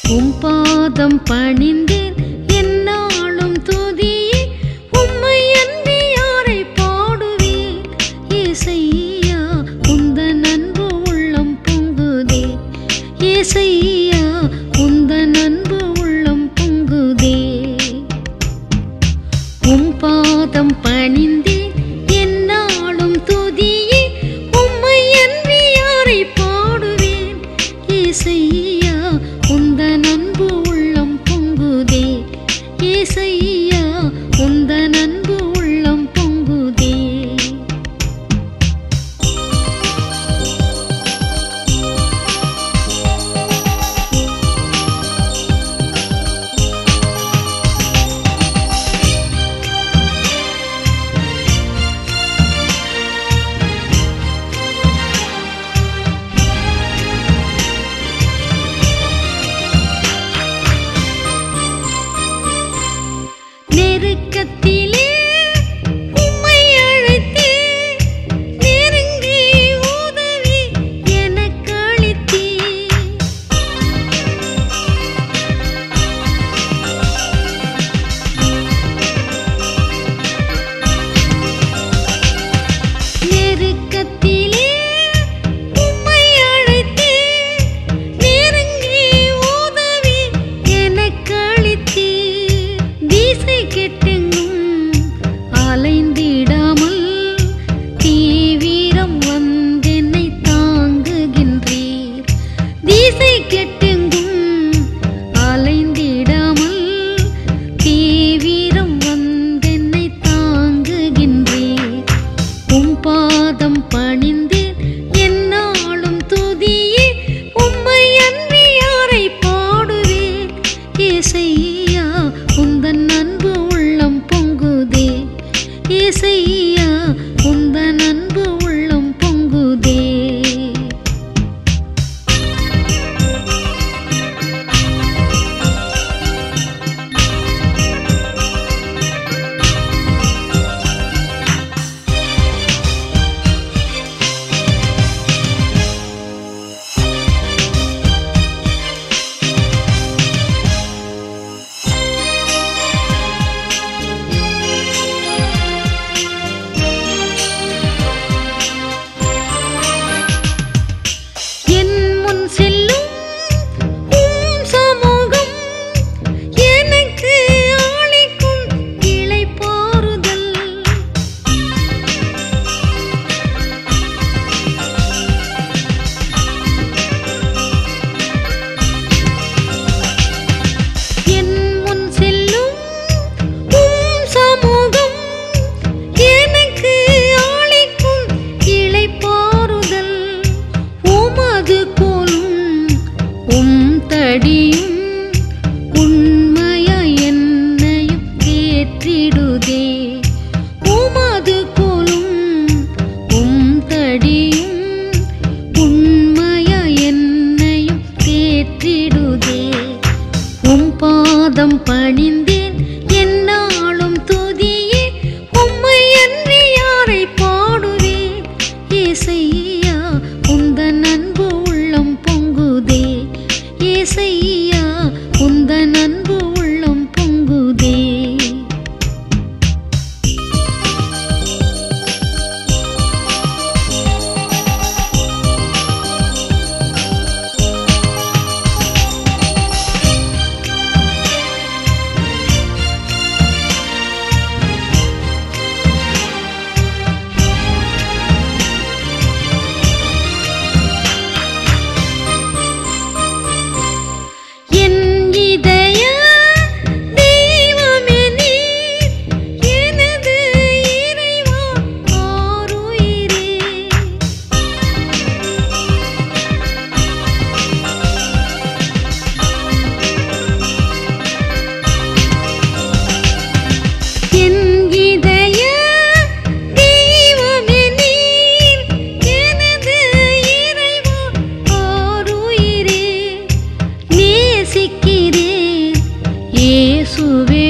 உம் பாதம் பணிந்தேன் என்னாலும் துதியே உம்மை அன்றி யாரை பாடுவேன் ஏசையா உந்தன் அன்பு உள்ளம் பொங்குதே ஏசையா உந்தன் அன்பு உள்ளம் பொங்குதே உம் பாதம் பணிந்தேன் என்னாலும் துதியே உம்மை அன்றி யாரை பாடுவேன் ஏசையா உந்தன் அன்பு உள்ளம் பொங்குதே ஏசையா உந்தன் அன்பு உள்ளம் பொங்குதே நெருக்கத்திலே உம்மை அழைத்தே நெருங்கி உதவி எனக்கு அளித்தே நெருக்கத்திலே உம்மை அழைத்தே நெருங்கி உதவி எனக்கு அளித்தே திசை கெட்டெங்கும் அலைந்திடாமல் தீவிரம் வந்தென்னை தாங்குகின்றீர் திசை கெட்டெங்கும் அலைந்திடாமல் தீவிரம் வந்தென்னை தாங்குகின்றீர் உம் பாதம் பணிந்தேன் என்னாலும் துதியே உம்மை அன்றி யாரை பாடுவேன் ஏசையா உந்தன் அன்பு உள்ளம் பொங்குதே ஏசையா உந்தன் அன்பு உள்ளம் பொங்குதே என் முன் செல்லும் உம் சமூகம் எனக்கு அளிக்கும் இளைப்பாறுதல் என் முன் செல்லும் உம் சமூகம் எனக்கு அளிக்கும் இளைப்பாறுதல் உமது கோலும் உம் தடியும் உண்மையா என்னையும் தேற்றிடுதே உமது கோலும் உம் தடியும் உண்மையா என்னையும் தேற்றிடுதே உம் பாதம் பணிந்தேன் என்னாலும் துதியே உம்மை அன்றி யாரை பாடுவேன் ஏசையா உந்தன் அன்பு உள்ளம் பொங்குதே ஏசையா உந்தன் அன்பு உள்ளம் பொங்குதே என் இதய தெய்வமே நீர், எனது இறைவா ஆருயிரே. என் இதய தெய்வமே நீர், எனது இறைவா ஆருயிரே. நேசிக்கிறேன் இயேசுவே